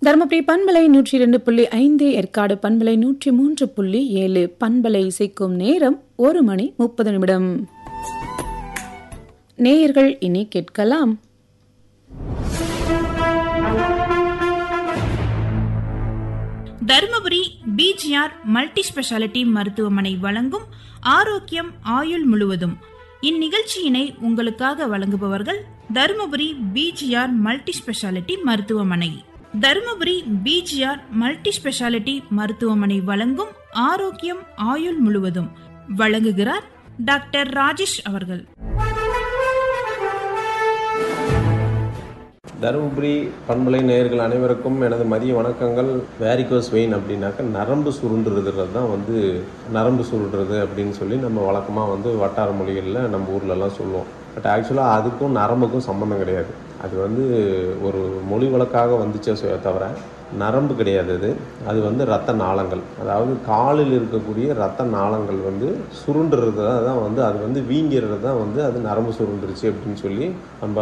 தருமபுரி பண்பலை நூற்றி இரண்டு புள்ளி ஐந்து ஏற்காடு பண்பலை நூற்றி மூன்று புள்ளி ஏழு பண்பலை இசைக்கும் நேரம் ஒரு மணி முப்பது நிமிடம் நேயர்கள் இனி கேட்கலாம் தருமபுரி பிஜிஆர் மல்டி ஸ்பெஷாலிட்டி மருத்துவமனை வழங்கும் ஆரோக்கியம் ஆயுள் முழுவதும் இந்நிகழ்ச்சியினை உங்களுக்காக வழங்குபவர்கள் தருமபுரி பிஜிஆர் மல்டி ஸ்பெஷாலிட்டி மருத்துவமனை தருமபுரி பிஜிஆர் மல்டி ஸ்பெஷாலிட்டி மருத்துவமனை வழங்கும் ஆரோக்கியம் ஆயுள் முழுவதும் வழங்குகிறார் டாக்டர் ராஜேஷ் அவர்கள் தருமபுரி பண்பலை நேயர்கள் அனைவருக்கும் எனது மதிய வணக்கங்கள் வேரிகோஸ் வெயின் அப்படின்னாக்க நரம்பு சுருண்டுறது தான் வந்து நரம்பு சுருண்டுறது அப்படின்னு சொல்லி நம்ம வழக்கமாக வந்து வட்டார மொழிகளில் நம்ம ஊர்லலாம் சொல்லுவோம் பட் ஆக்சுவலாக அதுக்கும் நரம்புக்கும் சம்மந்தம் கிடையாது அது வந்து ஒரு மொழி வழக்காக வந்துச்சே சொ- தவிர நரம்பு கிடையாது அது அது வந்து ரத்த நாளங்கள் அதாவது காலில் இருக்கக்கூடிய ரத்த நாளங்கள் வந்து சுருண்டுறது தான் வந்து அது வந்து வீங்கிறது தான் வந்து அது நரம்பு சுருண்டுருச்சு அப்படின்னு சொல்லி நம்ம